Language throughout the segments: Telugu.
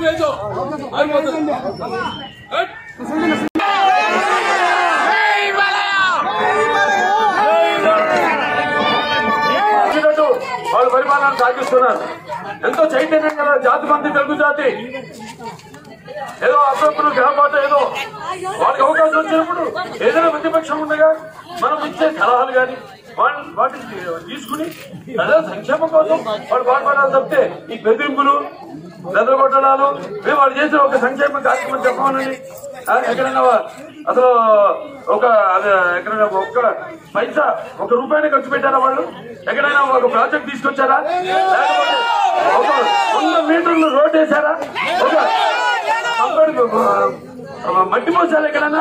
లేదు ఆగిపోతుంది హట్. వచ్చినట్టు వాళ్ళు పరిపాలన సాగిస్తున్నారు ఎంతో చైతన్యం గల జాతి మంది తెలుగు జాతి ఏదో అప్పుడప్పుడు గ్రహపాట ఏదో వాళ్ళకి అవకాశం వచ్చినప్పుడు ఏదైనా ప్రతిపక్షం ఉండగా మనం ఇచ్చే సలహాలు కానీ వాళ్ళ వాటిని తీసుకుని ప్రజల సంక్షేమం కోసం వాళ్ళు పాటుపడాలి తప్పితే ఈ బెదిరింపులు బెదరగొట్టడాలు మేము వాళ్ళు చేసిన ఒక సంక్షేమ కార్యక్రమం చెప్పమని ఆ, ఎక్కడైనా అసలు ఒక అదే ఎక్కడైనా ఒక్క పైసా ఒక రూపాయిని ఖర్చు పెట్టారా వాళ్ళు ఎక్కడైనా ఒక ప్రాజెక్ట్ తీసుకొచ్చారా లేకపోతే ఒక వంద మీటర్లు రోడ్ వేశారా ఒక అంబడి, ఆ, మట్టి పోసారు ఎక్కడైనా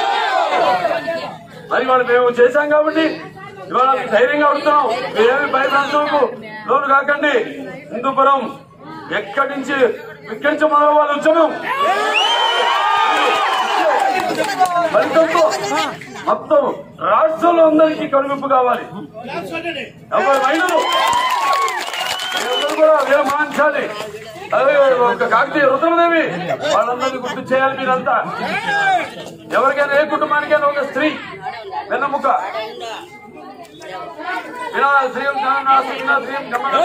మరి వాళ్ళు మేము చేశాం కాబట్టి ఇవాళ మీకు ధైర్యంగా ఉంటున్నాం మీరేమి భయప్రాంతంకు లోను కాకండి హిందూపురం ఎక్కడి నుంచి ఇక్కడి నుంచి మొదలు వాళ్ళ ఉద్యమం ఫలితంతో మొత్తం రాష్ట్రంలో అందరికీ కనువిప్పు కావాలి ఎవరి మహిళలు మీరందరూ కూడా వీరమాంచాలి అదే ఒక కాకతీయ రుద్రమదేవి వాళ్ళందరినీ గుర్తు చేయాలి మీరంతా ఎవరికైనా ఏ కుటుంబానికైనా ఒక స్త్రీ వెన్నముక వినా శ్రీం గణనా శ్రీం శ్రీం గమన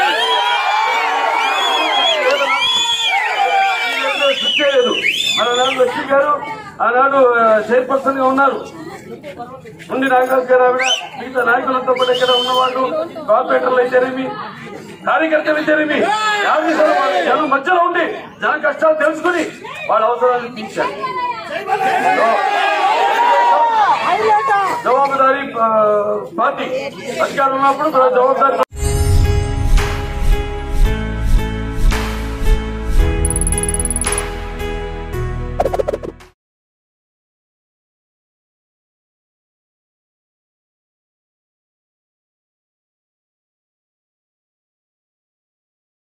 కృషి చేయలేదు మన నాడు లక్ష్మి గారు ఆనాడు చైర్పర్సన్ గా ఉన్నారు ఉండి నాగరాజు గారు ఆవిడ మిగతా నాయకులతో పాటు ఇక్కడ ఉన్నవాళ్ళు కార్పొరేటర్లు అయితేనేమి కార్యకర్తలు అయితేనేమి యాభై శాతం మంది జనం మధ్యలో ఉండి జన కష్టాలు తెలుసుకుని వాళ్ళ అవసరాలు తీర్చారు జవాబుదారీ ఆ, పార్టీ అధికారం ఉన్నప్పుడు జవాబుదారీ